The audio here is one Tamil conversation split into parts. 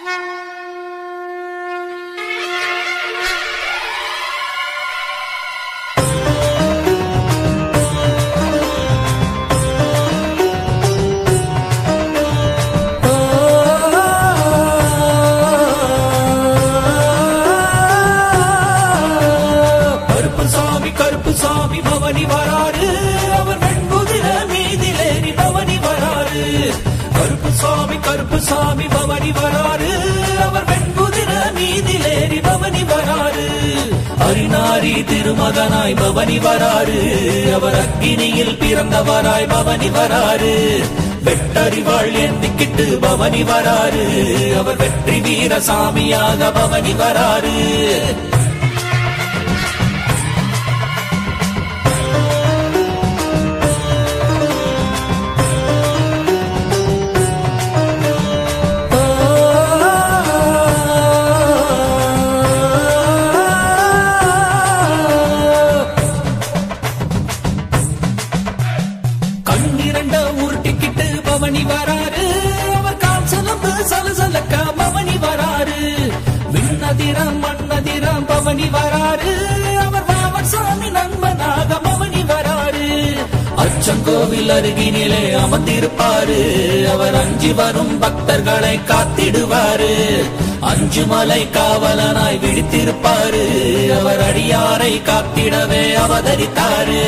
கருப்பு சாமி கருப்பு சாமி பவனி வராரு அவர் வெண்புதிர மீதிலேறி பவனி வராரு கருப்பு சாமி கருப்பு சாமி பவனி வராரு அவர் வெண்புதிர மீதிலேறி பவனி வராரு அரிநாரி திருமகனாய் பவனி வராரு அவர் அக்கினியில் பிறந்தவராய் பவனி வராரு வெட்டறிவாள் எண்ணிக்கிட்டு பவனி வராரு அவர் வெற்றி வீர சாமியாக பவனி வராரு கண்ணிரண்ட உருட்டிக்கிட்டு பவனி வராரு அவர் கால் சிலம்பு சலசலக்க பவனி வராரு விண்ணதிரம் மண்ணதிரம் பவனி வராரு அவர் வாவர் சாமி நண்பனாக பவனி வராரு அச்சங்கோவில் அருகினிலே அமர்ந்திருப்பாரு அவர் அஞ்சி வரும் பக்தர்களை காத்திடுவாரு அஞ்சு மலை காவலனாய் விழித்திருப்பாரு அவர் அடியாரை காத்திடவே அவதரித்தாரு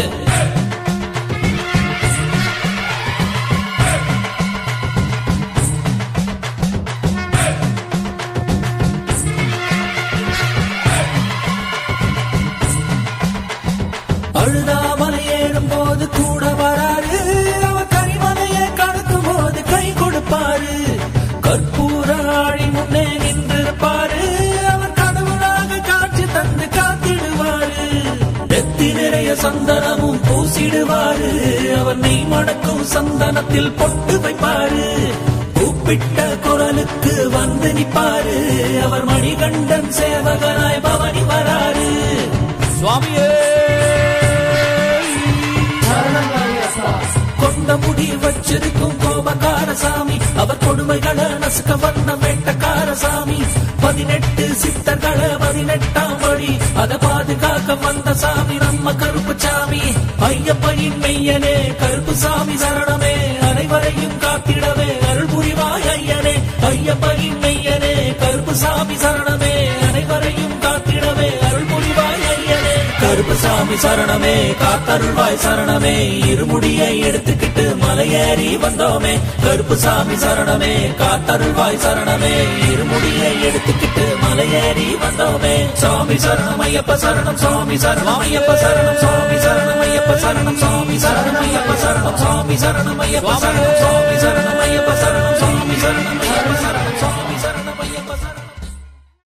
அழுதாமலை ஏறும் போது கூட வராரு அவர் கரிமலையை கடக்கும் போது கை கொடுப்பாரு கற்பூர ஆழி முன்னே நின்றிருப்பாரு அவர் கடவுளாக காட்சி தந்து காத்திடுவாரு நெத்தி நிறைய சந்தனமும் பூசிடுவாரு அவர் நெய் மணக்கும் சந்தனத்தில் பொட்டு வைப்பாரு கூப்பிட்ட குரலுக்கு வந்து நிப்பாரு அவர் மணிகண்டன் சேவகனாய் பவனி வராரு சுவாமியே கொண்ட முடி வச்சிருக்கும் கோபக்கார சாமி அவர் கொடுமைகளை நசுக்க வந்த வேட்டக்கார சாமி பதினெட்டு சித்தர்களை பதினெட்டாம் வழி அதை பாதுகாக்க வந்த சாமி நம்ம கருப்பு சாமி ஐயப்பனின் மெய்யனே கருப்பு சாமி சரணமே அனைவரையும் காத்திடவே அருள் புரிவாய் ஐயனே ஐயப்பனின் மெய்யனே கருப்பு சாமி சரணமே அனைவரையும் காத்திடவே அருள் புரிவாய் ஐயனே கருப்பசாமி சரணமே காத்தருள்வாய் சரணமே இருமுடியை எடுத்துக்கிட்டு மலையேறி வந்தோமே கருப்புசாமி சரணமே காத்தருள்வாய் சரணமே இருமுடியை எடுத்துக்கிட்டு மலையேறி வந்தோமே சாமி சரணம் ஐயப்ப சரணம் சுவாமி சரணம் ஐயப்ப சரணம் சுவாமி சரணம் ஐயப்ப சரணம் சுவாமி சரணம் ஐயப்ப சரணம் சுவாமி சரணம் ஐயப்ப சரணம் சுவாமி சரணம் ஐயப்ப சரணம் சுவாமி சரணம் ஐயப்ப சரணம்